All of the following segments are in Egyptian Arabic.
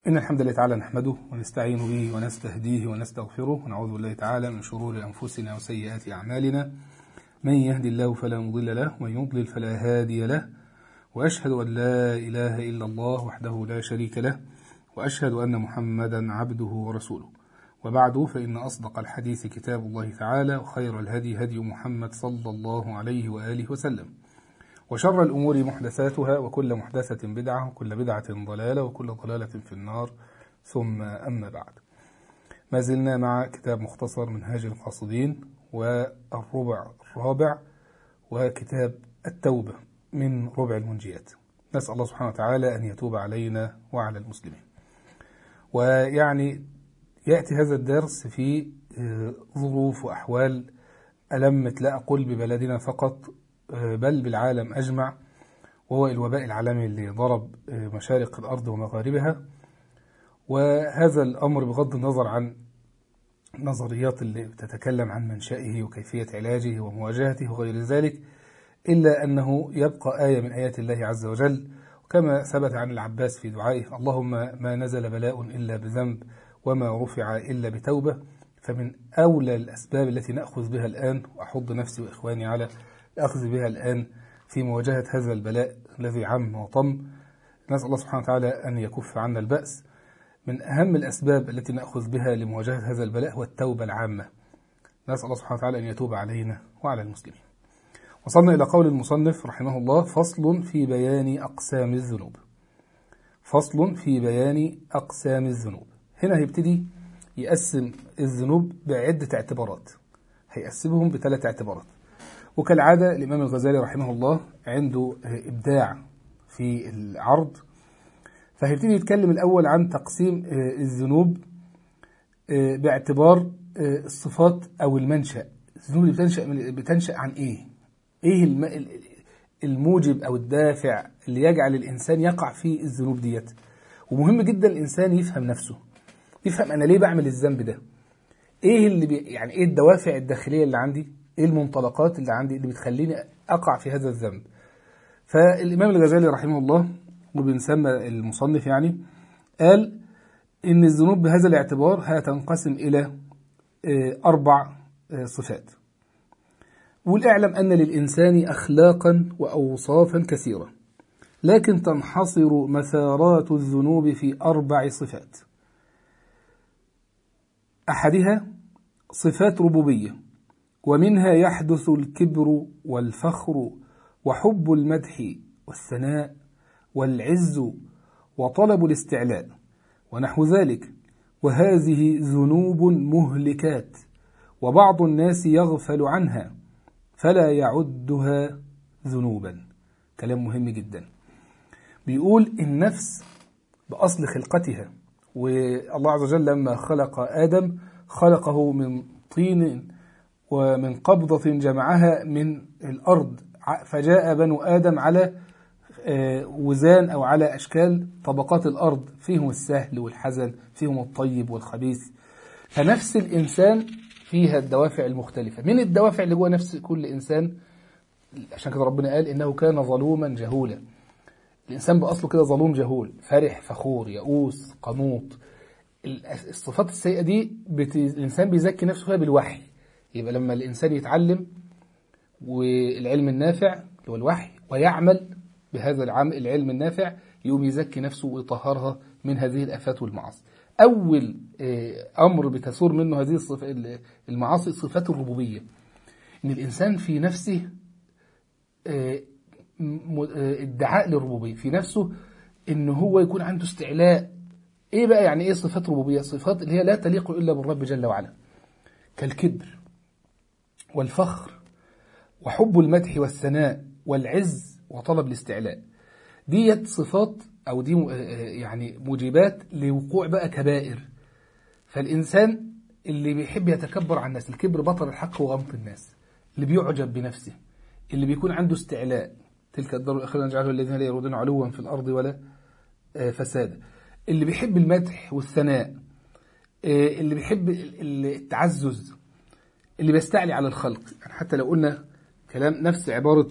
إن الحمد لله تعالى نحمده ونستعين به ونستهديه ونستغفره ونعوذ بالله تعالى من شرور أنفسنا وسيئات أعمالنا من يهدي الله فلا مضل له ومن يضلل فلا هادي له وأشهد أن لا إله إلا الله وحده لا شريك له وأشهد أن محمدا عبده ورسوله وبعد فإن أصدق الحديث كتاب الله تعالى وخير الهدي هدي محمد صلى الله عليه وآله وسلم وشر الأمور محدثاتها وكل محدثة بدعة وكل بدعة ضلالة وكل ضلالة في النار ثم أما بعد ما زلنا مع كتاب مختصر منهاج القاصدين والربع الرابع وكتاب التوبة من ربع المنجيات نسأل الله سبحانه وتعالى أن يتوب علينا وعلى المسلمين ويعني يأتي هذا الدرس في ظروف وأحوال ألمت لا أقول ببلدنا فقط بل بالعالم أجمع وهو الوباء العالمي اللي ضرب مشارق الأرض ومغاربها وهذا الأمر بغض النظر عن النظريات اللي بتتكلم عن منشأه وكيفية علاجه ومواجهته وغير ذلك إلا أنه يبقى آية من آيات الله عز وجل وكما ثبت عن العباس في دعائه اللهم ما نزل بلاء إلا بذنب وما رفع إلا بتوبة فمن أولى الأسباب التي نأخذ بها الآن وأحض نفسي وإخواني على الأخذ بها الآن في مواجهة هذا البلاء الذي عم وطم نسأل الله سبحانه وتعالى أن يكف عنا البأس من أهم الأسباب التي نأخذ بها لمواجهة هذا البلاء هو التوبة العامة نسأل الله سبحانه وتعالى أن يتوب علينا وعلى المسلمين وصلنا إلى قول المصنف رحمه الله فصل في بيان أقسام الذنوب فصل في بيان أقسام الذنوب هنا هيبتدي يقسم الذنوب بعدة اعتبارات هيقسمهم بثلاث اعتبارات وكالعادة الإمام الغزالي رحمه الله عنده إبداع في العرض فهيبتدي يتكلم الأول عن تقسيم الذنوب باعتبار الصفات أو المنشأ الذنوب اللي بتنشأ, من بتنشأ عن إيه؟ إيه الموجب أو الدافع اللي يجعل الإنسان يقع في الذنوب ديت ومهم جدا الإنسان يفهم نفسه يفهم أنا ليه بعمل الذنب ده إيه اللي بي يعني إيه الدوافع الداخلية اللي عندي إيه المنطلقات اللي عندي اللي بتخليني أقع في هذا الذنب فالإمام الغزالي رحمه الله وبنسمى المصنف يعني قال إن الذنوب بهذا الاعتبار هتنقسم إلى أربع صفات والإعلم أن للإنسان أخلاقا وأوصافا كثيرة لكن تنحصر مثارات الذنوب في أربع صفات أحدها صفات ربوبية ومنها يحدث الكبر والفخر وحب المدح والثناء والعز وطلب الاستعلاء ونحو ذلك وهذه ذنوب مهلكات وبعض الناس يغفل عنها فلا يعدها ذنوبا كلام مهم جدا بيقول النفس بأصل خلقتها والله عز وجل لما خلق آدم خلقه من طين ومن قبضة جمعها من الأرض فجاء بنو آدم على وزان أو على أشكال طبقات الأرض فيهم السهل والحزن فيهم الطيب والخبيث فنفس الإنسان فيها الدوافع المختلفة من الدوافع اللي جوه نفس كل إنسان عشان كده ربنا قال إنه كان ظلوما جهولا الإنسان بأصله كده ظلوم جهول فرح فخور يئوس قنوط الصفات السيئة دي بت... الإنسان بيزكي نفسه فيها بالوحي يبقى لما الإنسان يتعلم والعلم النافع اللي هو الوحي ويعمل بهذا العام العلم النافع يقوم يزكي نفسه ويطهرها من هذه الآفات والمعاصي أول أمر بتثور منه هذه المعاصي صفات الربوبية إن الإنسان في نفسه ادعاء للربوبية في نفسه إن هو يكون عنده استعلاء إيه بقى يعني إيه صفات ربوبية صفات اللي هي لا تليق إلا بالرب جل وعلا كالكبر والفخر وحب المدح والثناء والعز وطلب الاستعلاء ديت صفات أو دي يعني موجبات لوقوع بقى كبائر فالإنسان اللي بيحب يتكبر عن الناس الكبر بطل الحق وغمط الناس اللي بيعجب بنفسه اللي بيكون عنده استعلاء تلك الدار الأخيرة نجعله الذين لا يرودون علوا في الأرض ولا فسادا اللي بيحب المدح والثناء اللي بيحب التعزز اللي بيستعلي على الخلق يعني حتى لو قلنا كلام نفس عبارة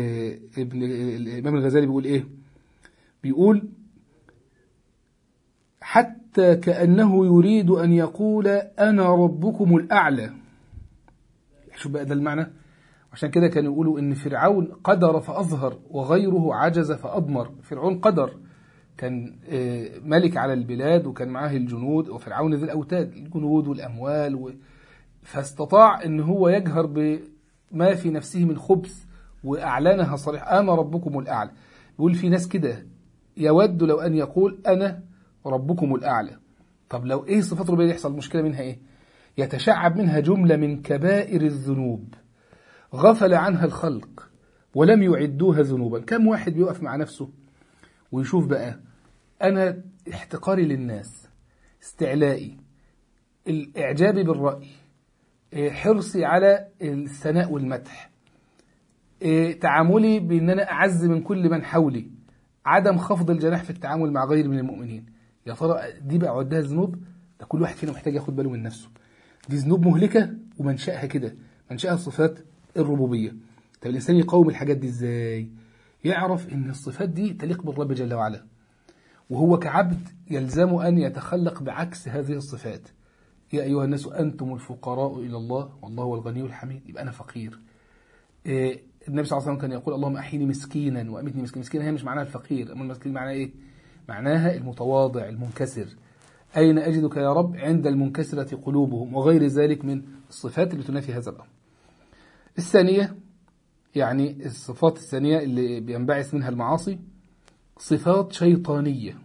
ابن الإمام الغزالي بيقول إيه بيقول حتى كأنه يريد أن يقول أنا ربكم الأعلى شوف بقى ده المعنى عشان كده كانوا يقولوا إن فرعون قدر فأظهر وغيره عجز فأضمر فرعون قدر كان آه، ملك على البلاد وكان معاه الجنود وفرعون ذي الأوتاد الجنود والأموال و... فاستطاع ان هو يجهر بما في نفسه من خبث واعلنها صريح انا ربكم الاعلى بيقول في ناس كده يود لو ان يقول انا ربكم الاعلى طب لو ايه صفات ربنا يحصل مشكله منها ايه يتشعب منها جمله من كبائر الذنوب غفل عنها الخلق ولم يعدوها ذنوبا كم واحد بيقف مع نفسه ويشوف بقى انا احتقاري للناس استعلائي الاعجاب بالراي إيه، حرصي على الثناء والمدح إيه، تعاملي بان انا اعز من كل من حولي عدم خفض الجناح في التعامل مع غيري من المؤمنين يا ترى دي بقى عدها ذنوب ده كل واحد فينا محتاج ياخد باله من نفسه دي ذنوب مهلكه ومنشأها كده منشأها صفات الربوبيه طب الانسان يقاوم الحاجات دي ازاي يعرف ان الصفات دي تليق بالرب جل وعلا وهو كعبد يلزم ان يتخلق بعكس هذه الصفات يا أيها الناس أنتم الفقراء إلى الله والله هو الغني الحميد يبقى أنا فقير إيه النبي صلى الله عليه وسلم كان يقول اللهم أحيني مسكينا وأمتني مسكينا مسكينا هي مش معناها الفقير أما المسكين معناها إيه معناها المتواضع المنكسر أين أجدك يا رب عند المنكسرة قلوبهم وغير ذلك من الصفات اللي تنافي هذا الأمر الثانية يعني الصفات الثانية اللي بينبعث منها المعاصي صفات شيطانية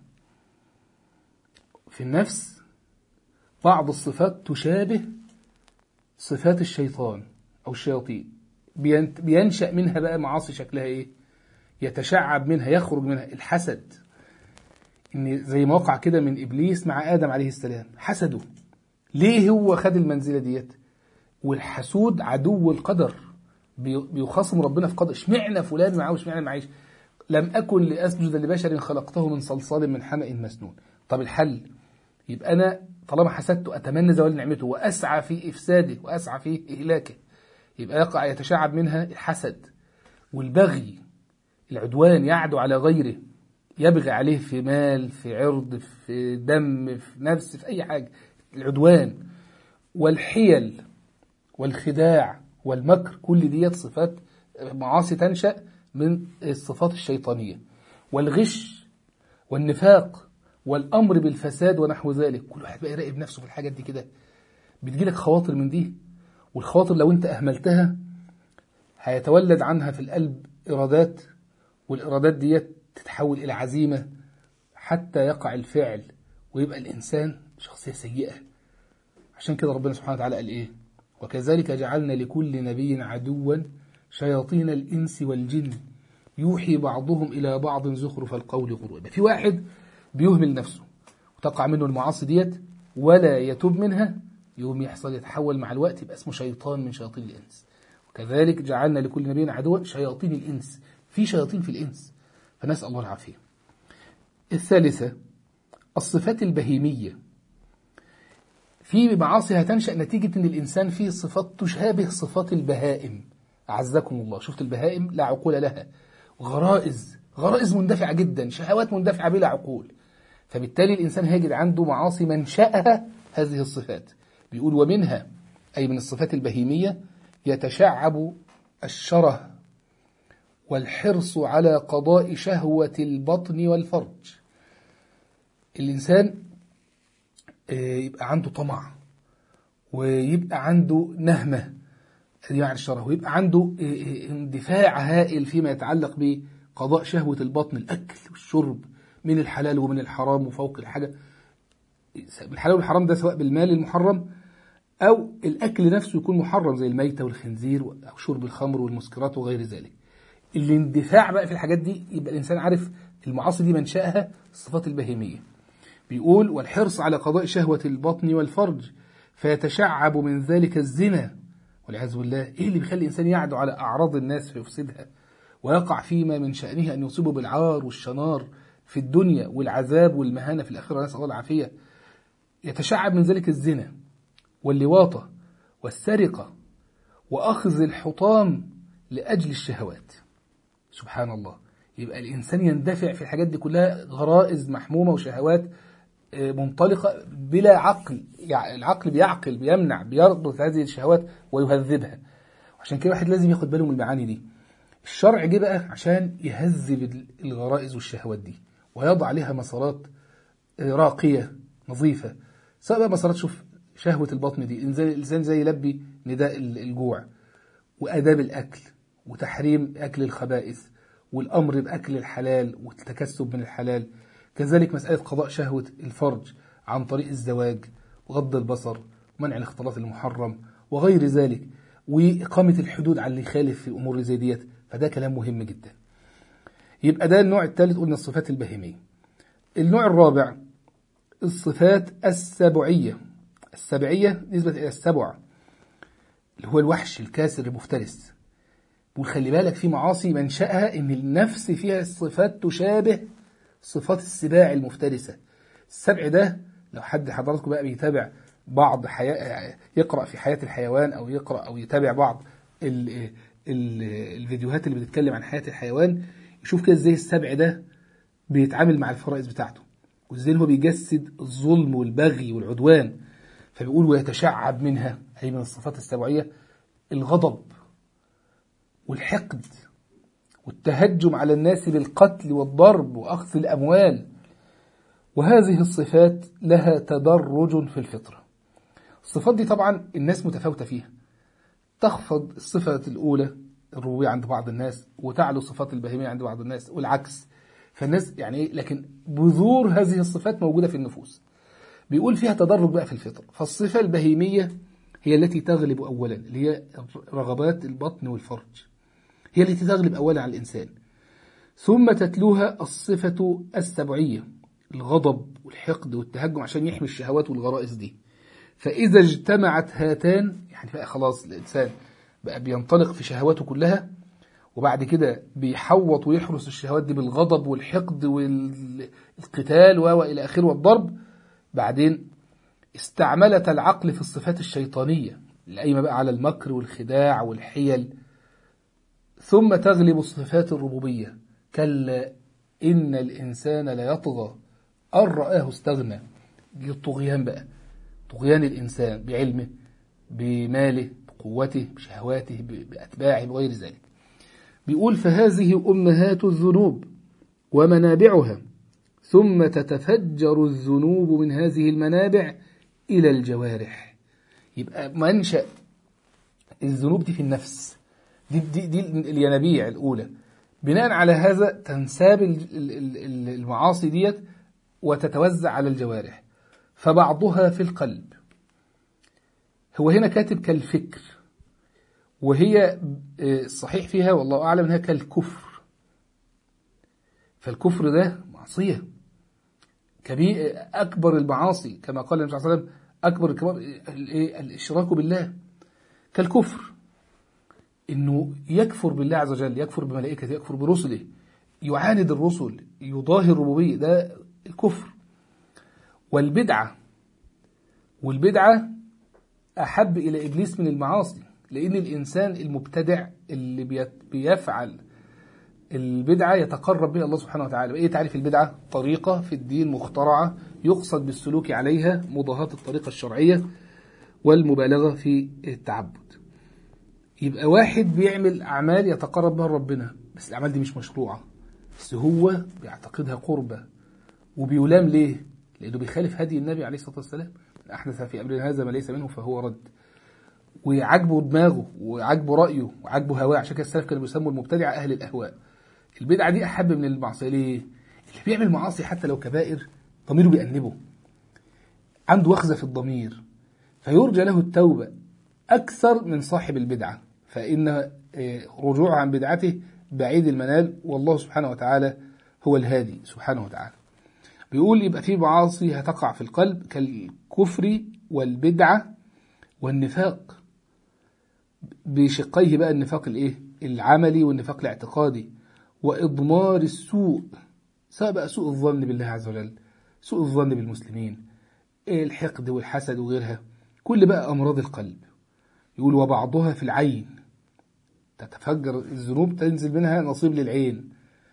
في النفس بعض الصفات تشابه صفات الشيطان أو الشياطين بينشأ منها بقى معاصي شكلها إيه يتشعب منها يخرج منها الحسد إن زي ما وقع كده من إبليس مع آدم عليه السلام حسده ليه هو خد المنزلة ديت والحسود عدو القدر بيخاصم ربنا في قدر اشمعنى فلان معاه واشمعنى معيش لم أكن لأسجد لبشر خلقته من صلصال من حمأ مسنون طب الحل يبقى أنا طالما حسدته أتمنى زوال نعمته وأسعى في إفساده وأسعى في إهلاكه يبقى يقع يتشعب منها الحسد والبغي العدوان يعدو على غيره يبغي عليه في مال في عرض في دم في نفس في أي حاجة العدوان والحيل والخداع والمكر كل ديت صفات معاصي تنشأ من الصفات الشيطانية والغش والنفاق والأمر بالفساد ونحو ذلك كل واحد بقى يراقب نفسه في الحاجات دي كده بتجيلك خواطر من دي والخواطر لو انت أهملتها هيتولد عنها في القلب إرادات والإرادات ديت تتحول إلى عزيمة حتى يقع الفعل ويبقى الإنسان شخصية سيئة عشان كده ربنا سبحانه وتعالى قال إيه وكذلك جعلنا لكل نبي عدوا شياطين الإنس والجن يوحي بعضهم إلى بعض زخرف القول غرور في واحد بيهمل نفسه وتقع منه المعاصي ديت ولا يتوب منها يوم يحصل يتحول مع الوقت يبقى اسمه شيطان من شياطين الإنس وكذلك جعلنا لكل نبي عدوا شياطين الإنس في شياطين في الإنس فنسأل الله العافية الثالثة الصفات البهيمية في معاصي هتنشأ نتيجة أن الإنسان فيه صفات تشابه صفات البهائم أعزكم الله شفت البهائم لا عقول لها غرائز غرائز مندفعة جدا شهوات مندفعة بلا عقول فبالتالي الإنسان هيجد عنده معاصي منشأها هذه الصفات بيقول ومنها أي من الصفات البهيمية يتشعب الشره والحرص على قضاء شهوة البطن والفرج الإنسان يبقى عنده طمع ويبقى عنده نهمة يعني الشره ويبقى عنده اندفاع هائل فيما يتعلق بقضاء شهوة البطن الأكل والشرب من الحلال ومن الحرام وفوق الحاجة الحلال والحرام ده سواء بالمال المحرم أو الأكل نفسه يكون محرم زي الميتة والخنزير أو شرب الخمر والمسكرات وغير ذلك الاندفاع بقى في الحاجات دي يبقى الإنسان عارف المعاصي دي منشأها الصفات البهيمية بيقول والحرص على قضاء شهوة البطن والفرج فيتشعب من ذلك الزنا والعياذ بالله ايه اللي بيخلي الانسان يعدو على اعراض الناس فيفسدها ويقع فيما من شأنه ان يصيبه بالعار والشنار في الدنيا والعذاب والمهانة في الآخرة نسأل الله العافية يتشعب من ذلك الزنا واللواطة والسرقة وأخذ الحطام لأجل الشهوات سبحان الله يبقى الإنسان يندفع في الحاجات دي كلها غرائز محمومة وشهوات منطلقة بلا عقل يعني العقل بيعقل بيمنع بيربط هذه الشهوات ويهذبها عشان كده واحد لازم ياخد باله من المعاني دي الشرع جه بقى عشان يهذب الغرائز والشهوات دي ويضع عليها مسارات راقية نظيفة سواء بقى مسارات شوف شهوة البطن دي الإنسان زي يلبي نداء الجوع وآداب الأكل وتحريم أكل الخبائث والأمر بأكل الحلال والتكسب من الحلال كذلك مسألة قضاء شهوة الفرج عن طريق الزواج وغض البصر ومنع الاختلاط المحرم وغير ذلك وإقامة الحدود على اللي يخالف في أمور زي ديت فده كلام مهم جدا يبقى ده النوع الثالث قلنا الصفات البهيمية النوع الرابع الصفات السبعية السبعية نسبة إلى السبع اللي هو الوحش الكاسر المفترس وخلي بالك في معاصي منشأها إن النفس فيها الصفات تشابه صفات السباع المفترسة السبع ده لو حد حضراتكم بقى بيتابع بعض حياة يقرأ في حياة الحيوان أو يقرأ أو يتابع بعض ال ال الفيديوهات اللي بتتكلم عن حياة الحيوان يشوف كده ازاي السبع ده بيتعامل مع الفرائض بتاعته وازاي هو بيجسد الظلم والبغي والعدوان فبيقول ويتشعب منها أي من الصفات السبعية الغضب والحقد والتهجم على الناس بالقتل والضرب وأخذ الأموال وهذه الصفات لها تدرج في الفطرة الصفات دي طبعا الناس متفاوتة فيها تخفض الصفة الأولى الربوبية عند بعض الناس وتعلو صفات البهيمية عند بعض الناس والعكس فالناس يعني ايه لكن بذور هذه الصفات موجودة في النفوس بيقول فيها تدرج بقى في الفطر فالصفة البهيمية هي التي تغلب أولا اللي هي رغبات البطن والفرج هي التي تغلب أولا على الإنسان ثم تتلوها الصفة السبعية الغضب والحقد والتهجم عشان يحمي الشهوات والغرائز دي فإذا اجتمعت هاتان يعني بقى خلاص الإنسان بقى بينطلق في شهواته كلها وبعد كده بيحوط ويحرس الشهوات دي بالغضب والحقد والقتال وإلى آخره والضرب بعدين استعملت العقل في الصفات الشيطانية القايمة بقى على المكر والخداع والحيل ثم تغلب صفات الربوبية كلا إن الإنسان ليطغى أن رآه استغنى دي الطغيان بقى طغيان الإنسان بعلمه بماله بقوته بشهواته بأتباعه بغير ذلك بيقول فهذه أمهات الذنوب ومنابعها ثم تتفجر الذنوب من هذه المنابع إلى الجوارح يبقى منشأ الذنوب دي في النفس دي, دي, دي الينابيع الأولى بناء على هذا تنساب المعاصي ديت وتتوزع على الجوارح فبعضها في القلب هو هنا كاتب كالفكر وهي الصحيح فيها والله أعلم أنها كالكفر فالكفر ده معصية كبير أكبر المعاصي كما قال النبي صلى الله عليه وسلم أكبر الكبار الإشراك بالله كالكفر إنه يكفر بالله عز وجل يكفر بملائكته يكفر برسله يعاند الرسل يضاهي الربوبية ده الكفر والبدعة والبدعة أحب إلى إبليس من المعاصي لأن الإنسان المبتدع اللي بيفعل البدعة يتقرب بها الله سبحانه وتعالى إيه تعرف البدعة؟ طريقة في الدين مخترعة يقصد بالسلوك عليها مضاهاة الطريقة الشرعية والمبالغة في التعبد يبقى واحد بيعمل أعمال يتقرب بها ربنا بس الأعمال دي مش مشروعة بس هو بيعتقدها قربة وبيلام ليه؟ لأنه بيخالف هدي النبي عليه الصلاة والسلام أحدث في أمرنا هذا ما ليس منه فهو رد وعجبه دماغه وعجبه رأيه وعجبه هواه عشان كده السلف كانوا بيسموا المبتدع أهل الأهواء البدعة دي أحب من المعصية ليه؟ اللي بيعمل معاصي حتى لو كبائر ضميره بيأنبه عنده وخزة في الضمير فيرجى له التوبة أكثر من صاحب البدعة فإن رجوعه عن بدعته بعيد المنال والله سبحانه وتعالى هو الهادي سبحانه وتعالى بيقول يبقى في معاصي هتقع في القلب كالكفر والبدعة والنفاق بشقيه بقى النفاق الايه العملي والنفاق الاعتقادي وإضمار السوء سواء بقى سوء الظن بالله عز وجل سوء الظن بالمسلمين الحقد والحسد وغيرها كل بقى أمراض القلب يقول وبعضها في العين تتفجر الذنوب تنزل منها نصيب للعين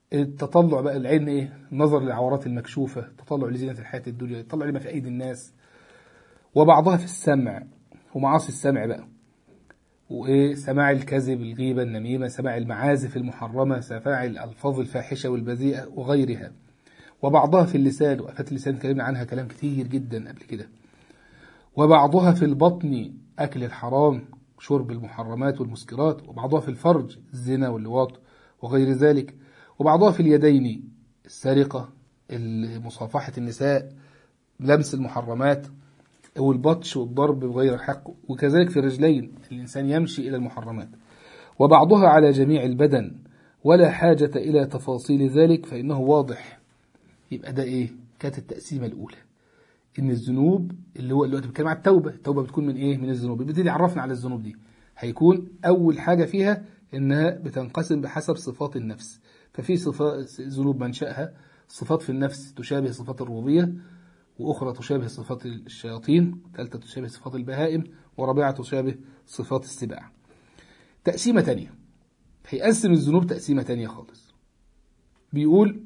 التطلع بقى العين ايه النظر للعورات المكشوفة التطلع لزينة الحياة الدنيا التطلع لما في أيدي الناس وبعضها في السمع ومعاصي السمع بقى وإيه سماع الكذب الغيبة النميمة سماع المعازف المحرمة سماع الألفاظ الفاحشة والبذيئة وغيرها وبعضها في اللسان وآفات اللسان اتكلمنا عنها كلام كتير جدا قبل كده وبعضها في البطن أكل الحرام شرب المحرمات والمسكرات وبعضها في الفرج الزنا واللواط وغير ذلك وبعضها في اليدين السرقة مصافحة النساء لمس المحرمات والبطش والضرب بغير حق وكذلك في الرجلين الإنسان يمشي إلى المحرمات وبعضها على جميع البدن ولا حاجة إلى تفاصيل ذلك فإنه واضح يبقى ده إيه كانت التقسيمة الأولى إن الذنوب اللي هو اللي بتتكلم على التوبة التوبة بتكون من إيه من الذنوب بيبتدي يعرفنا على الذنوب دي هيكون أول حاجة فيها إنها بتنقسم بحسب صفات النفس ففي صفات ذنوب منشأها صفات في النفس تشابه صفات الربوبية وأخرى تشابه صفات الشياطين ثالثة تشابه صفات البهائم ورابعة تشابه صفات السباع تقسيمة تانية هيقسم الذنوب تقسيمة تانية خالص بيقول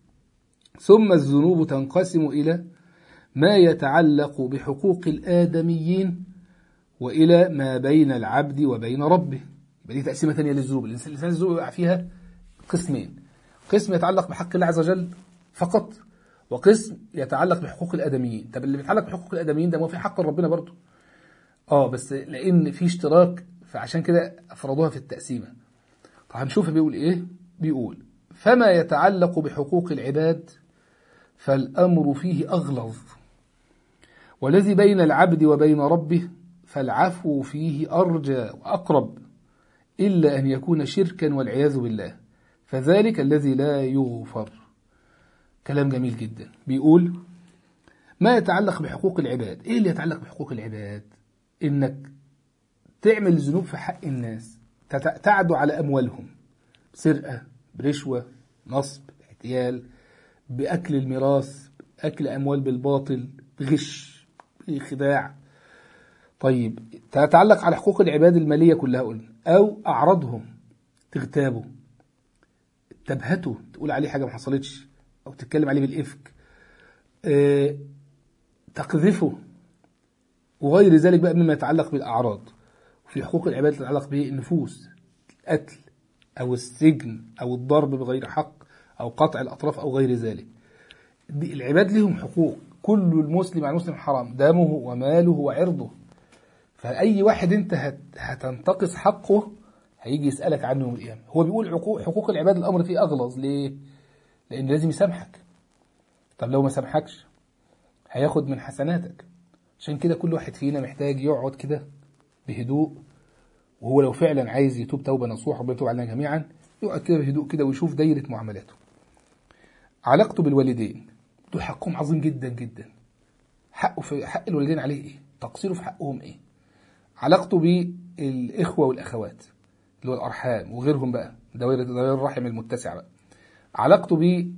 ثم الذنوب تنقسم إلى ما يتعلق بحقوق الآدميين وإلى ما بين العبد وبين ربه يبقى دي تقسيمة تانية للذنوب الإنسان الذنوب يقع فيها قسمين قسم يتعلق بحق الله عز وجل فقط وقسم يتعلق بحقوق الآدميين طب اللي بيتعلق بحقوق الآدميين ده ما في حق ربنا برضه اه بس لأن في اشتراك فعشان كده أفرضوها في التقسيمة طب هنشوف بيقول إيه بيقول فما يتعلق بحقوق العباد فالأمر فيه أغلظ والذي بين العبد وبين ربه فالعفو فيه أرجى وأقرب إلا أن يكون شركا والعياذ بالله فذلك الذي لا يغفر كلام جميل جدا بيقول ما يتعلق بحقوق العباد ايه اللي يتعلق بحقوق العباد انك تعمل ذنوب في حق الناس تعدو على اموالهم سرقة برشوة نصب احتيال بأكل الميراث أكل أموال بالباطل بغش بخداع طيب تتعلق على حقوق العباد المالية كلها قلنا أو أعراضهم تغتابه تبهته تقول عليه حاجة ما حصلتش أو تتكلم عليه بالإفك أه تقذفه وغير ذلك بقى مما يتعلق بالأعراض وفي حقوق العباد تتعلق به النفوس القتل أو السجن أو الضرب بغير حق أو قطع الأطراف أو غير ذلك دي العباد لهم حقوق كل المسلم على المسلم حرام دمه وماله وعرضه فأي واحد أنت هت هتنتقص حقه هيجي يسألك عنه يوم القيامة هو بيقول حقوق, حقوق العباد الأمر فيه أغلظ ليه؟ لأن لازم يسامحك طب لو ما سامحكش هياخد من حسناتك عشان كده كل واحد فينا محتاج يقعد كده بهدوء وهو لو فعلا عايز يتوب توبة نصوح ربنا يتوب علينا جميعا يقعد كده بهدوء كده ويشوف دايرة معاملاته علاقته بالوالدين دول حقهم عظيم جدا جدا حقه في حق الوالدين عليه ايه تقصيره في حقهم ايه علاقته بالإخوة والأخوات اللي هو الأرحام وغيرهم بقى دوائر دوائر الرحم المتسع بقى علاقته ب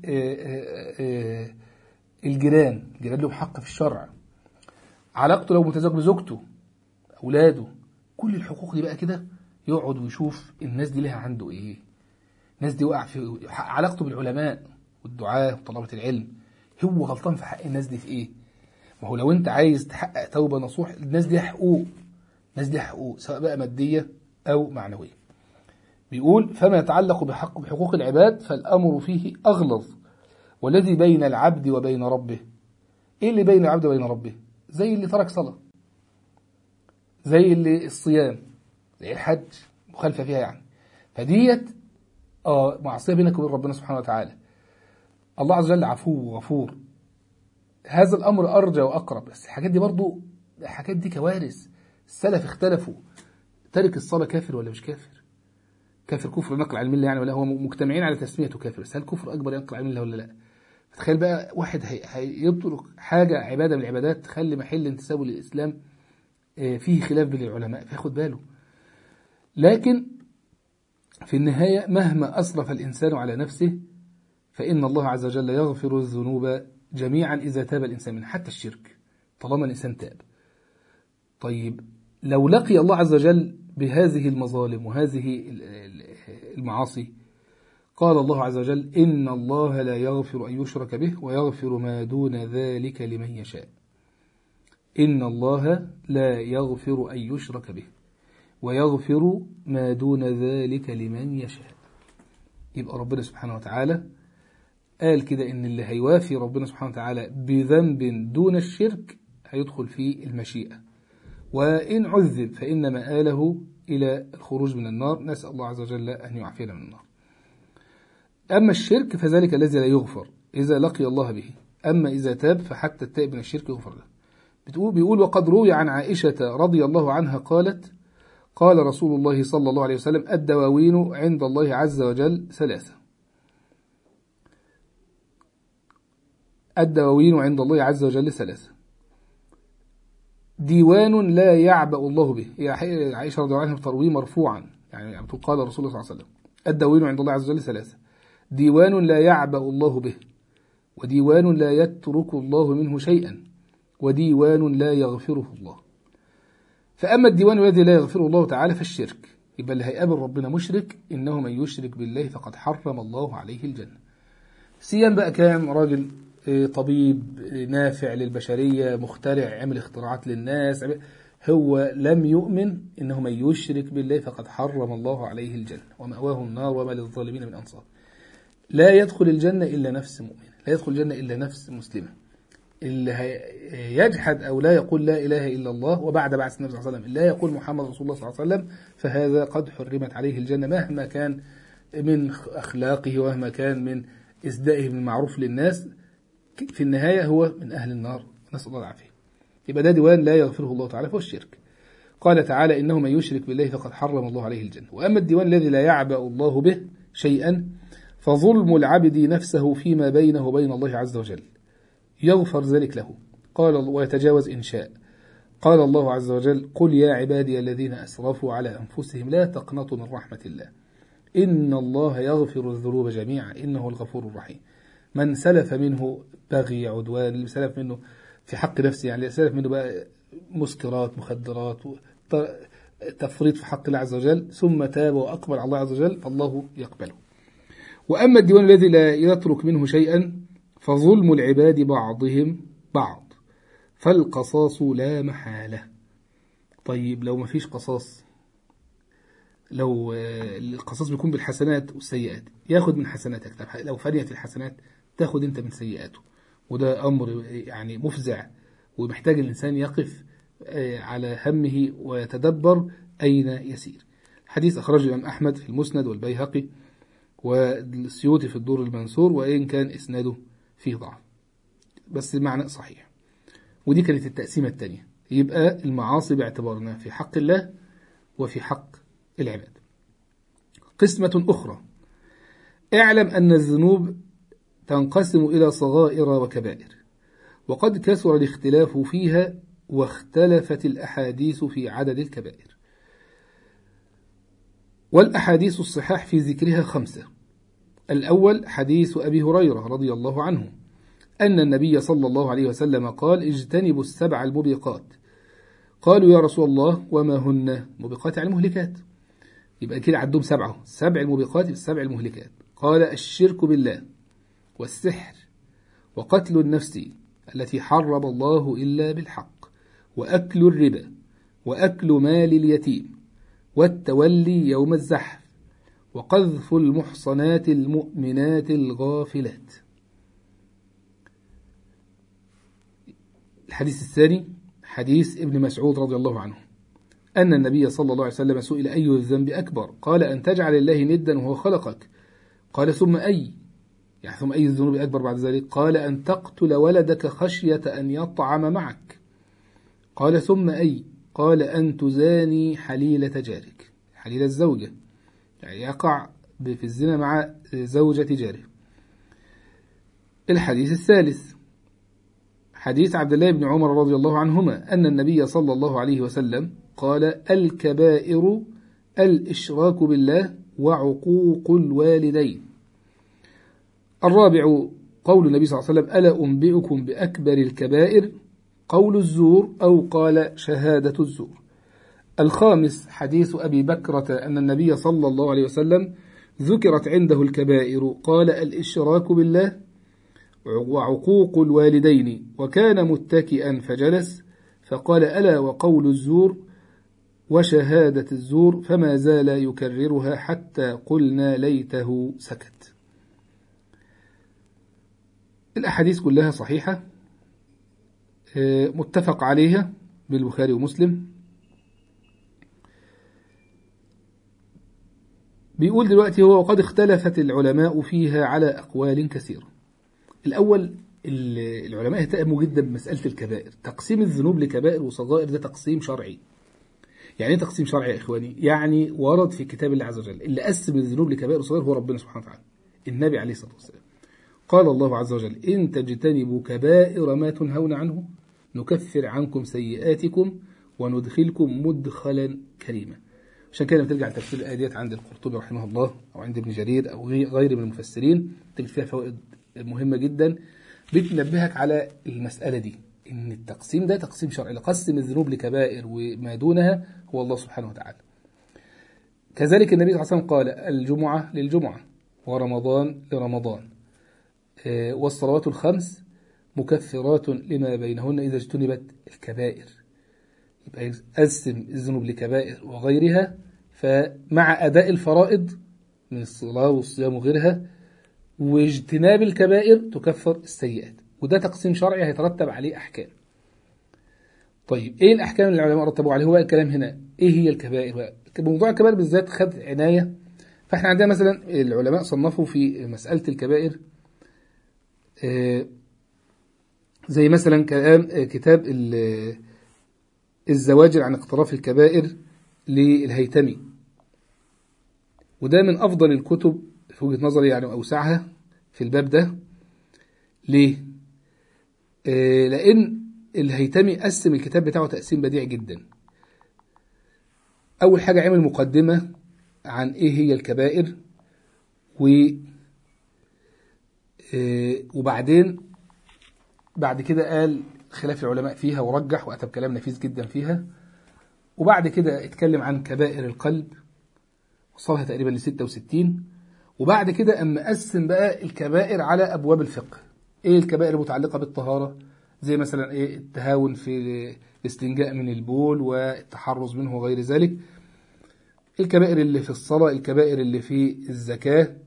الجيران الجيران لهم حق في الشرع علاقته لو متزوج بزوجته أولاده كل الحقوق دي بقى كده يقعد ويشوف الناس دي لها عنده ايه الناس دي وقع في علاقته بالعلماء والدعاة وطلبة العلم هو غلطان في حق الناس دي في ايه ما هو لو انت عايز تحقق توبة نصوح الناس دي حقوق الناس دي حقوق سواء بقى مادية او معنوية بيقول فما يتعلق بحق بحقوق العباد فالأمر فيه أغلظ والذي بين العبد وبين ربه ايه اللي بين العبد وبين ربه زي اللي ترك صلاة زي اللي الصيام زي الحج مخالفة فيها يعني فديت اه معصية بينك وبين ربنا سبحانه وتعالى الله عز وجل عفو وغفور هذا الأمر أرجى وأقرب بس الحاجات دي برضو الحاجات دي كوارث السلف اختلفوا تارك الصلاة كافر ولا مش كافر كافر كفر نقل عن المله يعني ولا هو مجتمعين على تسميته كافر بس هل كفر أكبر ينقل عن المله ولا لا تخيل بقى واحد هيبطل حاجة عبادة من العبادات تخلي محل انتسابه للإسلام فيه خلاف بين العلماء فياخد باله لكن في النهاية مهما أسرف الإنسان على نفسه فإن الله عز وجل يغفر الذنوب جميعا إذا تاب الإنسان منها حتى الشرك طالما الإنسان تاب طيب لو لقي الله عز وجل بهذه المظالم وهذه المعاصي قال الله عز وجل إن الله لا يغفر أن يشرك به ويغفر ما دون ذلك لمن يشاء إن الله لا يغفر أن يشرك به ويغفر ما دون ذلك لمن يشاء يبقى ربنا سبحانه وتعالى قال كده إن اللي هيوافي ربنا سبحانه وتعالى بذنب دون الشرك هيدخل في المشيئة وإن عذب فإن مآله إلى الخروج من النار نسأل الله عز وجل أن يعافينا من النار أما الشرك فذلك الذي لا يغفر إذا لقي الله به أما إذا تاب فحتى التائب من الشرك يغفر له بتقول بيقول وقد روي عن عائشة رضي الله عنها قالت قال رسول الله صلى الله عليه وسلم الدواوين عند الله عز وجل ثلاثة الدواوين عند الله عز وجل ثلاثة ديوان لا يعبأ الله به هي عائشة رضي الله عنها بترويه مرفوعا يعني قال رسول الله صلى الله عليه وسلم الدواوين عند الله عز وجل ثلاثة ديوان لا يعبأ الله به وديوان لا يترك الله منه شيئا وديوان لا يغفره الله فأما الديوان الذي لا يغفره الله تعالى فالشرك يبقى اللي هيقابل ربنا مشرك إنه من يشرك بالله فقد حرم الله عليه الجنة سيان بقى كام راجل طبيب نافع للبشرية مخترع عمل اختراعات للناس هو لم يؤمن إنه من يشرك بالله فقد حرم الله عليه الجنة ومأواه النار وما للظالمين من أنصار لا يدخل الجنة إلا نفس مؤمنة لا يدخل الجنة إلا نفس مسلمة اللي يجحد أو لا يقول لا إله إلا الله وبعد بعث النبي صلى الله عليه وسلم لا يقول محمد رسول الله صلى الله عليه وسلم فهذا قد حرمت عليه الجنة مهما كان من أخلاقه ومهما كان من إسدائه بالمعروف للناس في النهاية هو من أهل النار نسأل الله العافية يبقى ده ديوان لا يغفره الله تعالى فهو الشرك قال تعالى إنه من يشرك بالله فقد حرم الله عليه الجنة وأما الديوان الذي لا يعبأ الله به شيئا فظلم العبد نفسه فيما بينه وبين الله عز وجل يغفر ذلك له قال ويتجاوز إن شاء قال الله عز وجل قل يا عبادي الذين أسرفوا على أنفسهم لا تقنطوا من رحمة الله إن الله يغفر الذنوب جميعا إنه الغفور الرحيم من سلف منه بغي عدوان اللي سلف منه في حق نفسه يعني سلف منه بقى مسكرات مخدرات تفريط في حق الله عز وجل ثم تاب وأقبل على الله عز وجل فالله يقبله وأما الديوان الذي لا يترك منه شيئا فظلم العباد بعضهم بعض فالقصاص لا محالة طيب لو ما فيش قصاص لو القصاص بيكون بالحسنات والسيئات ياخد من حسناتك طب لو فنيت الحسنات تاخد انت من سيئاته وده أمر يعني مفزع ومحتاج الإنسان يقف على همه ويتدبر أين يسير حديث أخرجه الإمام أحمد في المسند والبيهقي والسيوطي في الدور المنصور وإن كان إسناده فيه ضعف بس المعنى صحيح ودي كانت التقسيمة الثانية يبقى المعاصي باعتبارنا في حق الله وفي حق العباد قسمة أخرى اعلم أن الذنوب تنقسم إلى صغائر وكبائر وقد كثر الاختلاف فيها واختلفت الأحاديث في عدد الكبائر والأحاديث الصحاح في ذكرها خمسة الأول حديث أبي هريرة رضي الله عنه أن النبي صلى الله عليه وسلم قال اجتنبوا السبع الموبقات قالوا يا رسول الله وما هن موبقات يعني مهلكات يبقى كده عندهم سبعة سبع الموبقات السبع المهلكات قال الشرك بالله والسحر وقتل النفس التي حرم الله إلا بالحق وأكل الربا وأكل مال اليتيم والتولي يوم الزحف وقذف المحصنات المؤمنات الغافلات الحديث الثاني حديث ابن مسعود رضي الله عنه أن النبي صلى الله عليه وسلم سئل أي الذنب أكبر قال أن تجعل الله ندا وهو خلقك قال ثم أي يعني ثم أي الذنوب أكبر بعد ذلك قال أن تقتل ولدك خشية أن يطعم معك قال ثم أي قال أن تزاني حليلة جارك حليلة الزوجة يعني يقع في الزنا مع زوجة جاره الحديث الثالث حديث عبد الله بن عمر رضي الله عنهما أن النبي صلى الله عليه وسلم قال الكبائر الإشراك بالله وعقوق الوالدين الرابع قول النبي صلى الله عليه وسلم ألا أنبئكم بأكبر الكبائر قول الزور أو قال شهادة الزور الخامس حديث أبي بكرة أن النبي صلى الله عليه وسلم ذكرت عنده الكبائر قال الإشراك بالله وعقوق الوالدين وكان متكئا فجلس فقال ألا وقول الزور وشهادة الزور فما زال يكررها حتى قلنا ليته سكت الأحاديث كلها صحيحة متفق عليها بالبخاري ومسلم بيقول دلوقتي هو وقد اختلفت العلماء فيها على أقوال كثيرة الأول العلماء اهتموا جدا بمسألة الكبائر تقسيم الذنوب لكبائر وصغائر ده تقسيم شرعي يعني ايه تقسيم شرعي يا إخواني يعني ورد في كتاب الله عز وجل اللي قسم الذنوب لكبائر وصغائر هو ربنا سبحانه وتعالى النبي عليه الصلاة والسلام قال الله عز وجل إن تجتنبوا كبائر ما تنهون عنه نكفر عنكم سيئاتكم وندخلكم مدخلا كريما عشان كده بترجع لتفسير الآية ديت عند القرطبي رحمه الله أو عند ابن جرير أو غير من المفسرين تجد فيها فوائد مهمة جدا بتنبهك على المسألة دي إن التقسيم ده تقسيم شرعي لقسم الذنوب لكبائر وما دونها هو الله سبحانه وتعالى كذلك النبي صلى الله عليه وسلم قال الجمعة للجمعة ورمضان لرمضان والصلوات الخمس مكفرات لما بينهن إذا اجتنبت الكبائر يبقى يقسم الذنوب لكبائر وغيرها فمع أداء الفرائض من الصلاة والصيام وغيرها واجتناب الكبائر تكفر السيئات وده تقسيم شرعي هيترتب عليه أحكام طيب إيه الأحكام اللي العلماء رتبوا عليه هو الكلام هنا إيه هي الكبائر موضوع الكبائر بالذات خد عناية فإحنا عندنا مثلا العلماء صنفوا في مسألة الكبائر زي مثلا كلام كتاب الزواجر عن اقتراف الكبائر للهيتمي وده من أفضل الكتب في وجهة نظري يعني أوسعها في الباب ده ليه؟ آه لأن الهيتمي قسم الكتاب بتاعه تقسيم بديع جدا أول حاجة عمل مقدمة عن إيه هي الكبائر و آه وبعدين بعد كده قال خلاف العلماء فيها ورجح وأتى بكلام نفيس جدا فيها وبعد كده اتكلم عن كبائر القلب وصلها تقريبا ل 66 وبعد كده أما قسم بقى الكبائر على أبواب الفقه إيه الكبائر المتعلقة بالطهارة زي مثلا إيه التهاون في الاستنجاء من البول والتحرز منه وغير ذلك الكبائر اللي في الصلاة الكبائر اللي في الزكاة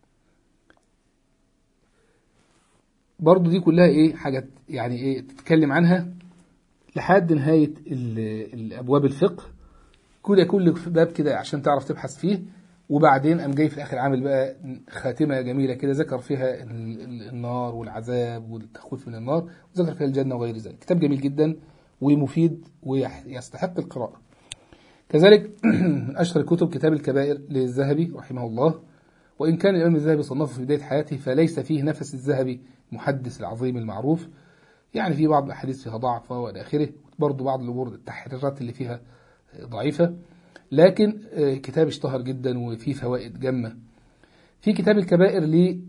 برضو دي كلها إيه حاجات يعني إيه تتكلم عنها لحد نهاية الأبواب الفقه كل كل باب كده عشان تعرف تبحث فيه وبعدين قام جاي في الاخر عامل بقى خاتمه جميله كده ذكر فيها النار والعذاب والتخويف من النار وذكر فيها الجنه وغير ذلك كتاب جميل جدا ومفيد ويستحق القراءه كذلك من اشهر الكتب كتاب الكبائر للذهبي رحمه الله وان كان الامام الذهبي صنفه في بدايه حياته فليس فيه نفس الذهبي المحدث العظيم المعروف يعني في بعض الاحاديث فيها ضعف والى اخره برضه بعض الامور التحريرات اللي فيها ضعيفه لكن كتاب اشتهر جدا وفيه فوائد جمة في كتاب الكبائر ل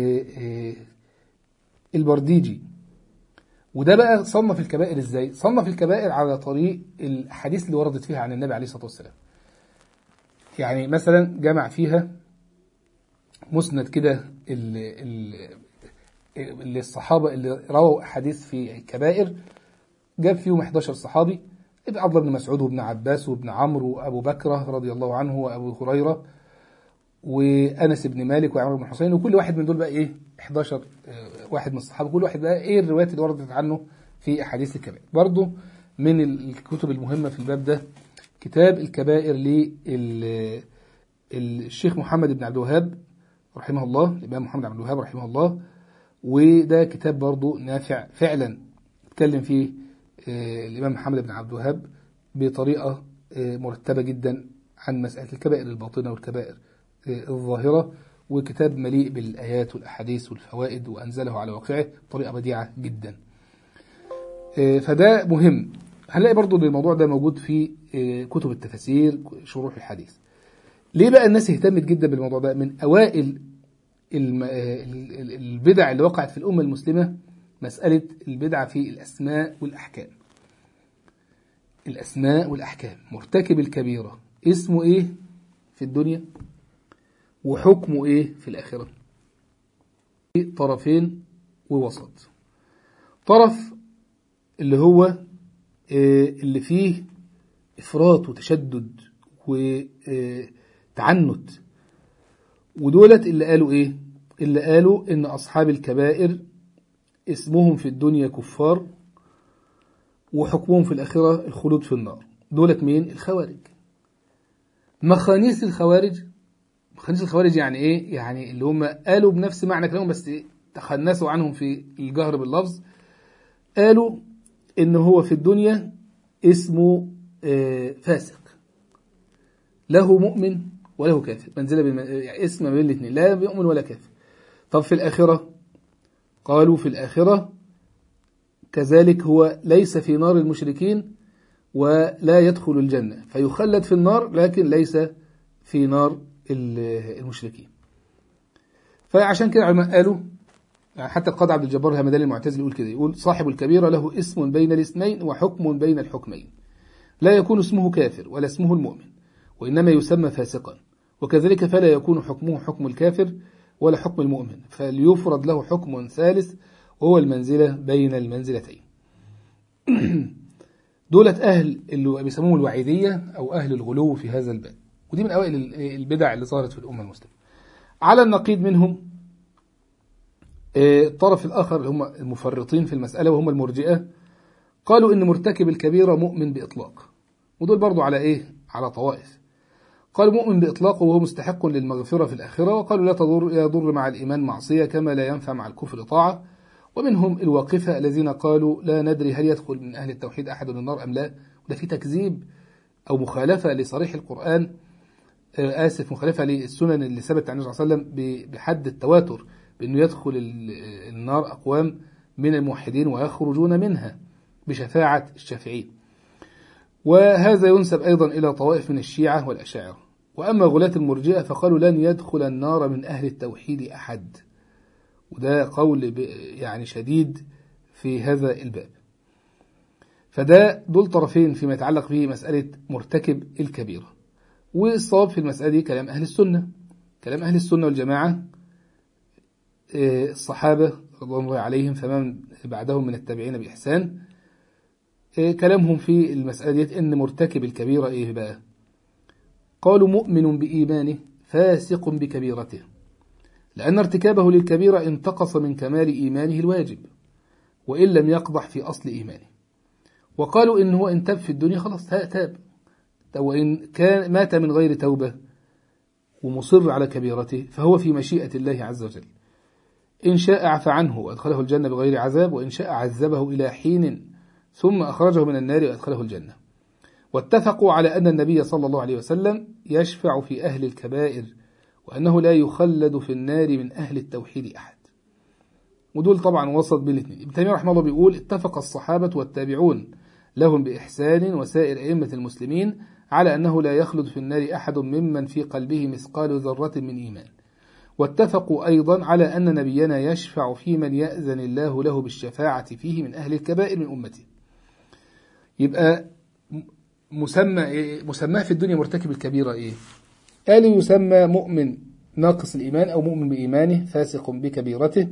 البرديجي وده بقى صنف الكبائر ازاي صنف الكبائر على طريق الحديث اللي وردت فيها عن النبي عليه الصلاة والسلام يعني مثلا جمع فيها مسند كده اللي الصحابة اللي رووا أحاديث في الكبائر جاب فيهم 11 صحابي ابن عبد الله بن مسعود وابن عباس وابن عمرو وابو بكر رضي الله عنه وابو هريره وانس بن مالك وعمرو بن حسين وكل واحد من دول بقى ايه 11 واحد من الصحابه كل واحد بقى ايه الروايات اللي وردت عنه في احاديث الكبائر برضه من الكتب المهمه في الباب ده كتاب الكبائر للشيخ محمد بن عبد الوهاب رحمه الله الامام محمد عبد الوهاب رحمه الله وده كتاب برضه نافع فعلا اتكلم فيه الإمام محمد بن عبد الوهاب بطريقة مرتبة جدا عن مسألة الكبائر الباطنة والكبائر الظاهرة وكتاب مليء بالآيات والأحاديث والفوائد وأنزله على واقعه بطريقة بديعة جدا فده مهم هنلاقي برضو ان الموضوع ده موجود في كتب التفاسير شروح الحديث ليه بقى الناس اهتمت جدا بالموضوع ده من أوائل البدع اللي وقعت في الأمة المسلمة مسألة البدعة في الأسماء والأحكام الأسماء والأحكام مرتكب الكبيرة اسمه إيه في الدنيا وحكمه إيه في الآخرة طرفين ووسط طرف اللي هو آه، اللي فيه إفراط وتشدد وتعنت ودولت اللي قالوا إيه اللي قالوا إن أصحاب الكبائر اسمهم في الدنيا كفار وحكمهم في الآخرة الخلود في النار دولت مين الخوارج مخانيس الخوارج مخانيس الخوارج يعني إيه يعني اللي هم قالوا بنفس معنى كلامهم بس إيه؟ تخنسوا عنهم في الجهر باللفظ قالوا إن هو في الدنيا اسمه آه، فاسق له مؤمن وله كافر منزلة بالم... يعني اسم ما بين الاثنين لا يؤمن ولا كافر طب في الآخرة قالوا في الآخرة كذلك هو ليس في نار المشركين ولا يدخل الجنة فيخلد في النار لكن ليس في نار ال- المشركين فعشان كده العلماء قالوا يعني حتى القاضي عبد الجبار الهمداني المعتزلي يقول كده يقول صاحب الكبيرة له اسم بين الاسمين وحكم بين الحكمين لا يكون اسمه كافر ولا اسمه المؤمن وإنما يسمى فاسقا وكذلك فلا يكون حكمه حكم الكافر ولا حكم المؤمن فليفرض له حكم ثالث وهو المنزلة بين المنزلتين دولة أهل اللي بيسموهم الوعيدية أو أهل الغلو في هذا الباب ودي من أوائل البدع اللي ظهرت في الأمة المسلمة على النقيض منهم آه، الطرف الآخر اللي هم المفرطين في المسألة وهم المرجئة قالوا إن مرتكب الكبيرة مؤمن بإطلاق ودول برضو على إيه؟ على طوائف قالوا مؤمن بإطلاقه وهو مستحق للمغفرة في الآخرة وقالوا لا تضر يضر مع الإيمان معصية كما لا ينفع مع الكفر طاعة ومنهم الواقفة الذين قالوا لا ندري هل يدخل من أهل التوحيد أحد النار أم لا وده في تكذيب أو مخالفة لصريح القرآن آه، آسف مخالفة للسنن اللي ثبت عن النبي صلى الله عليه وسلم ب- بحد التواتر بأنه يدخل ال- النار أقوام من الموحدين ويخرجون منها بشفاعة الشافعين وهذا ينسب أيضا إلى طوائف من الشيعة والأشاعرة وأما غلاة المرجئة فقالوا لن يدخل النار من أهل التوحيد أحد وده قول ب- يعني شديد في هذا الباب فده دول طرفين فيما يتعلق به مسألة مرتكب الكبيرة والصواب في المسألة دي كلام أهل السنة كلام أهل السنة والجماعة آه، الصحابة رضوان الله عليهم فمن بعدهم من التابعين بإحسان آه، كلامهم في المسألة ديت إن مرتكب الكبيرة إيه بقى قالوا مؤمن بإيمانه فاسق بكبيرته لأن ارتكابه للكبيرة انتقص من كمال إيمانه الواجب وإن لم يقضح في أصل إيمانه وقالوا إن هو إن تاب في الدنيا خلاص تا- تاب وإن كان مات من غير توبة ومصر على كبيرته فهو في مشيئة الله عز وجل إن شاء عفى عنه وأدخله الجنة بغير عذاب وإن شاء عذبه إلى حين ثم أخرجه من النار وأدخله الجنة واتفقوا على أن النبي صلى الله عليه وسلم يشفع في أهل الكبائر وأنه لا يخلد في النار من أهل التوحيد أحد ودول طبعا وسط بين الاثنين ابن تيمية رحمه الله بيقول اتفق الصحابة والتابعون لهم بإحسان وسائر أئمة المسلمين على أنه لا يخلد في النار أحد ممن في قلبه مثقال ذرة من إيمان واتفقوا أيضا على أن نبينا يشفع في من يأذن الله له بالشفاعة فيه من أهل الكبائر من أمته يبقى مسمى إيه؟ مسماه في الدنيا مرتكب الكبيرة إيه قالوا يسمى مؤمن ناقص الإيمان أو مؤمن بإيمانه فاسق بكبيرته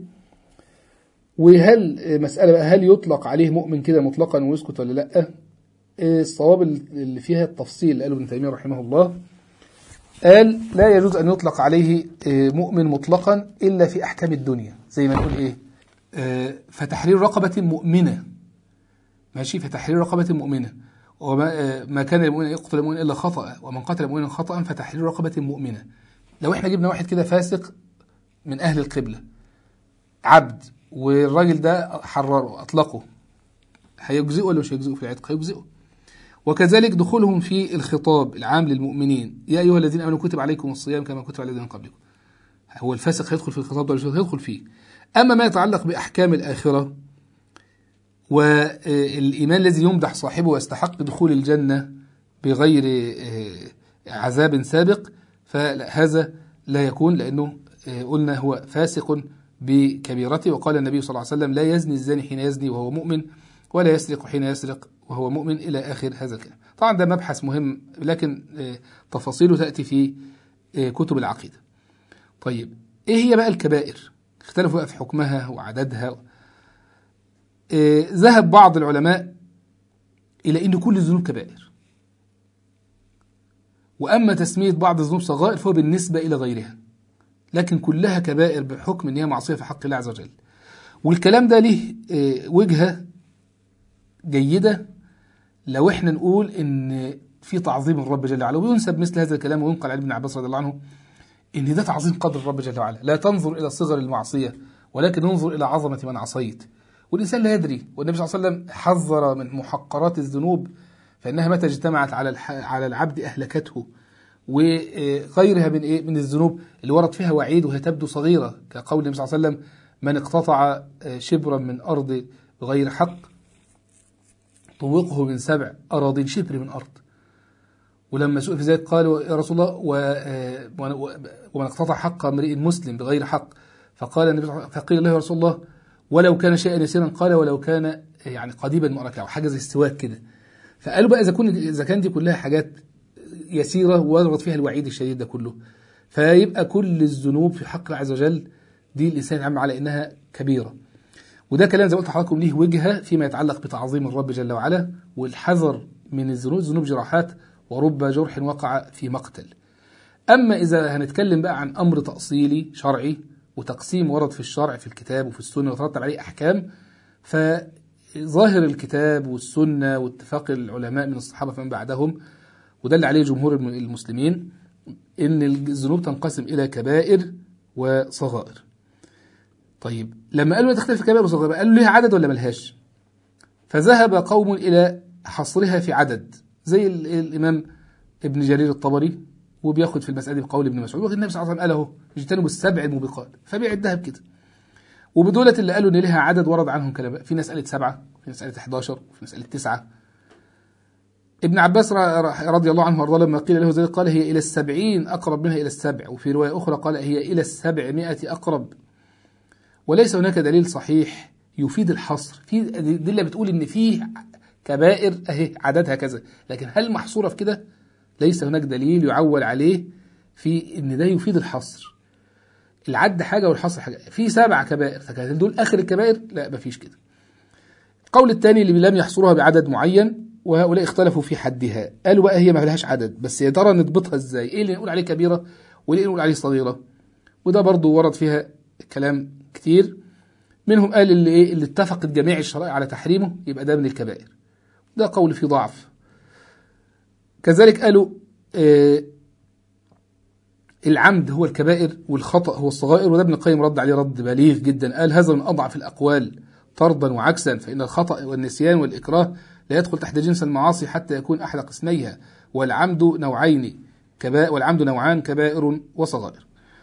وهل مسألة بقى هل يطلق عليه مؤمن كده مطلقا ويسكت ولا لا الصواب اللي فيها التفصيل اللي قاله ابن تيمية رحمه الله قال لا يجوز أن يطلق عليه مؤمن مطلقا إلا في أحكام الدنيا زي ما نقول إيه فتحرير رقبة مؤمنة ماشي فتحرير رقبة مؤمنة وما ما كان المؤمن يقتل المؤمن إلا خطأ ومن قتل المؤمن خطأ فتحرير رقبة مؤمنة لو احنا جبنا واحد كده فاسق من أهل القبلة عبد والراجل ده حرره أطلقه هيجزئه ولا مش هيجزئه في العتق هيجزئه وكذلك دخولهم في الخطاب العام للمؤمنين يا أيها الذين آمنوا كتب عليكم الصيام كما كتب على الذين من قبلكم هو الفاسق هيدخل في الخطاب ده ولا مش هيدخل فيه أما ما يتعلق بأحكام الآخرة والإيمان الذي يمدح صاحبه ويستحق دخول الجنة بغير عذاب سابق فهذا لا يكون لأنه قلنا هو فاسق بكبيرته وقال النبي صلى الله عليه وسلم لا يزني الزاني حين يزني وهو مؤمن ولا يسرق حين يسرق وهو مؤمن إلى آخر هذا الكلام طبعا ده مبحث مهم لكن تفاصيله تأتي في كتب العقيدة طيب ايه هي بقى الكبائر اختلفوا بقى في حكمها وعددها آه، ذهب بعض العلماء إلى أن كل الذنوب كبائر وأما تسمية بعض الذنوب صغائر فهو بالنسبة إلى غيرها لكن كلها كبائر بحكم أن هي معصية في حق الله عز وجل والكلام ده ليه آه، وجهة جيدة لو احنا نقول ان في تعظيم الرب جل وعلا وينسب مثل هذا الكلام وينقل عن ابن عباس رضي الله عنه ان ده تعظيم قدر الرب جل وعلا لا تنظر الى صغر المعصيه ولكن انظر الى عظمه من عصيت والانسان لا يدري والنبي صلى الله عليه وسلم حذر من محقرات الذنوب فانها متى اجتمعت على الح... على العبد اهلكته وغيرها من ايه من الذنوب اللي ورد فيها وعيد وهي تبدو صغيره كقول النبي صلى الله عليه وسلم من اقتطع شبرا من ارض بغير حق طوقه من سبع أراضين شبر من أرض ولما سئل في ذلك قالوا يا رسول الله و... و... ومن اقتطع حق امرئ مسلم بغير حق فقال النبي فقيل له يا رسول الله ولو كان شيئا يسيرا قال ولو كان يعني قضيبا مؤركا او حاجه زي السواك كده فقالوا بقى اذا كن اذا كان دي كلها حاجات يسيره ورد فيها الوعيد الشديد ده كله فيبقى كل الذنوب في حق الله عز وجل دي الانسان يعمل على انها كبيره وده كلام زي ما قلت لحضراتكم ليه وجهه فيما يتعلق بتعظيم الرب جل وعلا والحذر من الذنوب الذنوب جراحات ورب جرح وقع في مقتل أما إذا هنتكلم بقى عن أمر تأصيلي شرعي وتقسيم ورد في الشرع في الكتاب وفي السنة وترتب عليه أحكام فظاهر الكتاب والسنة واتفاق العلماء من الصحابة فمن بعدهم وده اللي عليه جمهور المسلمين إن الذنوب تنقسم إلى كبائر وصغائر طيب لما قالوا لا تختلف كبائر وصغائر قالوا ليها عدد ولا ملهاش فذهب قوم إلى حصرها في عدد زي الإمام ابن جرير الطبري وبياخد في المسألة دي بقول ابن مسعود وقال النبي صلى الله عليه وسلم قال اهو اجتنبوا السبع الموبقات فبيعدها بكده وبدولة اللي قالوا ان لها عدد ورد عنهم كلام في ناس قالت سبعة في ناس قالت 11 في ناس قالت تسعة ابن عباس رضي الله عنه وارضاه لما قيل له ذلك قال هي إلى السبعين أقرب منها إلى السبع وفي رواية أخرى قال هي إلى السبعمائة أقرب وليس هناك دليل صحيح يفيد الحصر في دلة بتقول ان فيه كبائر اهي عددها كذا لكن هل محصورة في كده ليس هناك دليل يعول عليه في ان ده يفيد الحصر العد حاجة والحصر حاجة في سبع كبائر فكان دول آخر الكبائر لا مفيش كده القول الثاني اللي لم يحصرها بعدد معين وهؤلاء اختلفوا في حدها قالوا بقى هي ما لهاش عدد بس يا ترى نضبطها ازاي ايه اللي نقول عليه كبيرة وايه اللي نقول عليه صغيرة وده برضو ورد فيها كلام كتير منهم قال اللي ايه اللي اتفقت جميع الشرائع على تحريمه يبقى ده من الكبائر ده قول فيه ضعف كذلك قالوا آه العمد هو الكبائر والخطأ هو الصغائر وده ابن القيم رد عليه رد بليغ جدا قال هذا من أضعف الأقوال طردا وعكسا فإن الخطأ والنسيان والإكراه لا يدخل تحت جنس المعاصي حتى يكون أحد قسميها والعمد نوعين كبائر والعمد نوعان كبائر وصغائر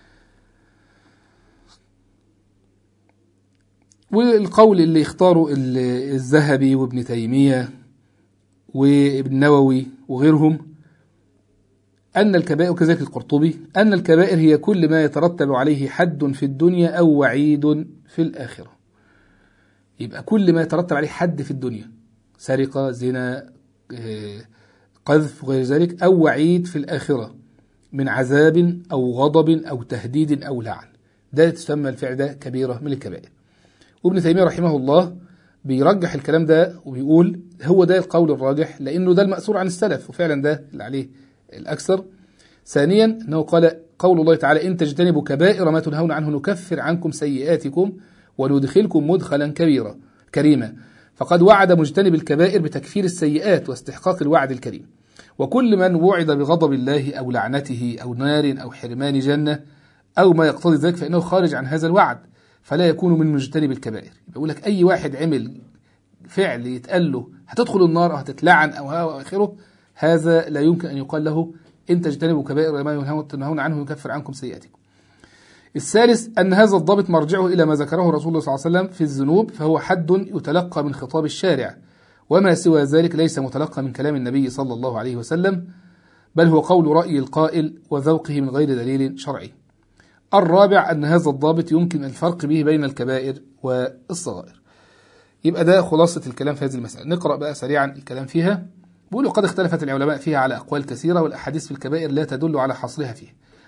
والقول اللي اختاروا الذهبي وابن تيمية وابن النووي وغيرهم أن الكبائر وكذلك القرطبي أن الكبائر هي كل ما يترتب عليه حد في الدنيا أو وعيد في الآخرة يبقى كل ما يترتب عليه حد في الدنيا سرقة زنا قذف وغير ذلك أو وعيد في الآخرة من عذاب أو غضب أو تهديد أو لعن ده تسمى الفعل ده كبيرة من الكبائر وابن تيمية رحمه الله بيرجح الكلام ده وبيقول هو ده القول الراجح لأنه ده المأثور عن السلف وفعلا ده اللي عليه الأكثر ثانيا أنه قال قول الله تعالى إن تجتنبوا كبائر ما تنهون عنه نكفر عنكم سيئاتكم وندخلكم مدخلا كبيرا كريما فقد وعد مجتنب الكبائر بتكفير السيئات واستحقاق الوعد الكريم وكل من وعد بغضب الله أو لعنته أو نار أو حرمان جنة أو ما يقتضي ذلك فإنه خارج عن هذا الوعد فلا يكون من مجتنب الكبائر يقول لك أي واحد عمل فعل يتقال له هتدخل النار أو هتتلعن أو آخره هذا لا يمكن أن يقال له إن تجتنبوا كبائر ما تنهون عنه يكفر عنكم سيئاتكم الثالث أن هذا الضابط مرجعه إلى ما ذكره رسول الله صلى الله عليه وسلم في الذنوب فهو حد يتلقى من خطاب الشارع وما سوى ذلك ليس متلقى من كلام النبي صلى الله عليه وسلم بل هو قول رأي القائل وذوقه من غير دليل شرعي الرابع أن هذا الضابط يمكن الفرق به بين الكبائر والصغائر يبقى ده خلاصة الكلام في هذه المسألة نقرأ بقى سريعا الكلام فيها بيقولوا قد اختلفت العلماء فيها على أقوال كثيرة والأحاديث في الكبائر لا تدل على حصرها فيها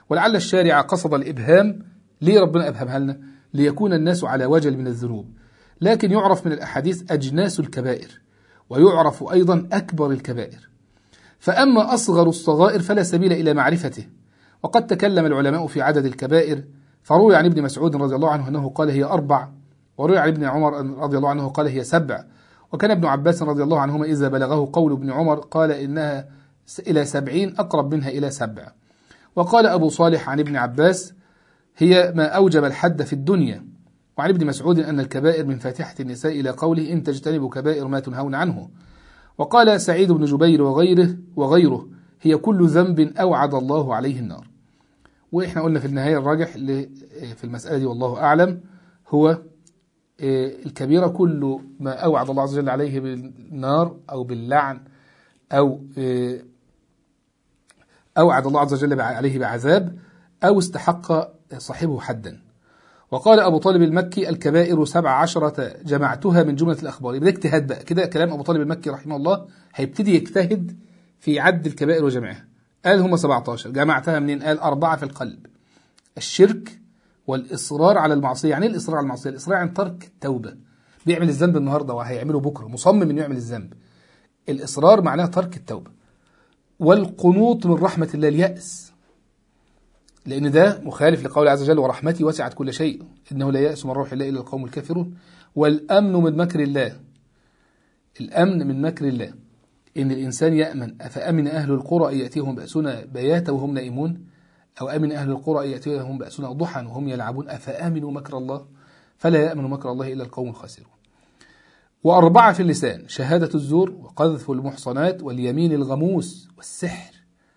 ولعل الشارع قصد الإبهام ليه ربنا أبهمها لنا ليكون الناس على وجل من الذنوب لكن يعرف من الأحاديث أجناس الكبائر ويعرف أيضا أكبر الكبائر فأما أصغر الصغائر فلا سبيل إلى معرفته وقد تكلم العلماء في عدد الكبائر فروي عن ابن مسعود رضي الله عنه أنه قال هي أربع وروي عن ابن عمر رضي الله عنه قال هي سبع وكان ابن عباس رضي الله عنهما إذا بلغه قول ابن عمر قال إنها إلى سبعين أقرب منها إلى سبع وقال أبو صالح عن ابن عباس هي ما أوجب الحد في الدنيا وعن ابن مسعود أن الكبائر من فاتحة النساء إلى قوله إن تجتنبوا كبائر ما تنهون عنه وقال سعيد بن جبير وغيره وغيره هي كل ذنب أوعد الله عليه النار وإحنا قلنا في النهاية الراجح في المسألة دي والله أعلم هو الكبيرة كل ما أوعد الله عز وجل عليه بالنار أو باللعن أو أوعد الله عز وجل عليه بعذاب أو استحق صاحبه حدا وقال أبو طالب المكي الكبائر سبع عشرة جمعتها من جملة الأخبار يبقى اجتهاد بقى كده كلام أبو طالب المكي رحمه الله هيبتدي يجتهد في عد الكبائر وجمعها قال هم 17 جمعتها منين قال أربعة في القلب الشرك والإصرار على المعصية يعني ايه الإصرار على المعصية الإصرار عن ترك التوبة بيعمل الذنب النهاردة وهيعمله بكرة مصمم إنه يعمل الذنب الإصرار معناه ترك التوبة والقنوط من رحمة الله اليأس لأن ده مخالف لقول عز وجل ورحمتي وسعت كل شيء إنه لا يأس من روح الله إلا القوم الكافرون والأمن من مكر الله الأمن من مكر الله إن الإنسان يأمن أفأمن أهل القرى أن يأتيهم بأسنا بياتا وهم نائمون أو أمن أهل القرى أن يأتيهم بأسنا ضحى وهم يلعبون أفأمنوا مكر الله فلا يأمن مكر الله إلا القوم الخاسرون وأربعة في اللسان شهادة الزور وقذف المحصنات واليمين الغموس والسحر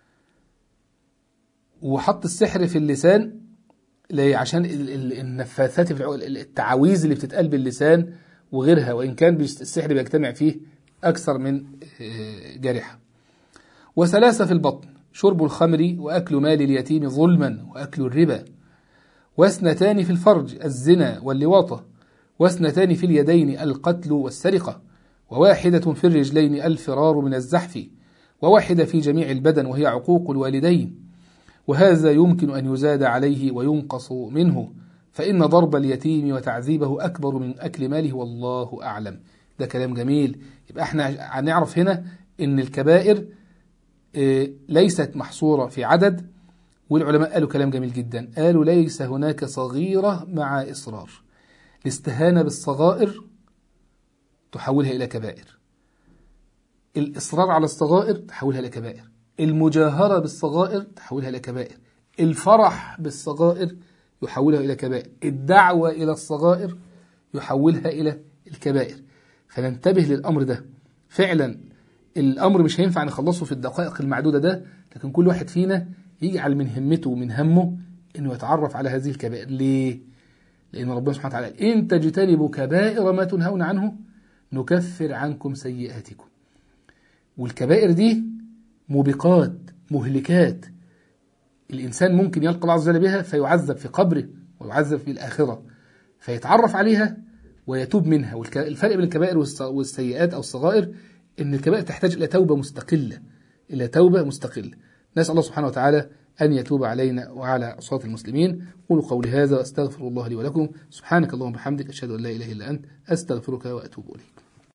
وحط السحر في اللسان عشان النفاثات في التعاويذ اللي بتتقال باللسان وغيرها وإن كان السحر بيجتمع فيه أكثر من جارحة وثلاثة في البطن شرب الخمر وأكل مال اليتيم ظلما وأكل الربا واثنتان في الفرج الزنا واللواطة واثنتان في اليدين القتل والسرقة وواحدة في الرجلين الفرار من الزحف وواحدة في جميع البدن وهي عقوق الوالدين وهذا يمكن أن يزاد عليه وينقص منه فإن ضرب اليتيم وتعذيبه أكبر من أكل ماله والله أعلم ده كلام جميل يبقى احنا هنعرف هنا ان الكبائر ليست محصورة في عدد والعلماء قالوا كلام جميل جدا قالوا ليس هناك صغيرة مع إصرار الاستهانة بالصغائر تحولها إلى كبائر الإصرار على الصغائر تحولها إلى كبائر المجاهرة بالصغائر تحولها إلى كبائر الفرح بالصغائر يحولها إلى كبائر الدعوة إلى الصغائر يحولها إلى الكبائر فننتبه للأمر ده فعلا الأمر مش هينفع نخلصه في الدقائق المعدودة ده لكن كل واحد فينا يجعل من همته ومن همه أنه يتعرف على هذه الكبائر ليه؟ لأن ربنا سبحانه وتعالى إن تجتنبوا كبائر ما تنهون عنه نكفر عنكم سيئاتكم والكبائر دي موبقات مهلكات الإنسان ممكن يلقى الله عز وجل بها فيعذب في قبره ويعذب في الآخرة فيتعرف عليها ويتوب منها والفرق بين الكبائر والسيئات أو الصغائر إن الكبائر تحتاج إلى توبة مستقلة إلى توبة مستقلة نسأل الله سبحانه وتعالى أن يتوب علينا وعلى عصاة المسلمين قولوا قولي هذا وأستغفر الله لي ولكم سبحانك اللهم وبحمدك أشهد أن لا إله إلا أنت أستغفرك وأتوب إليك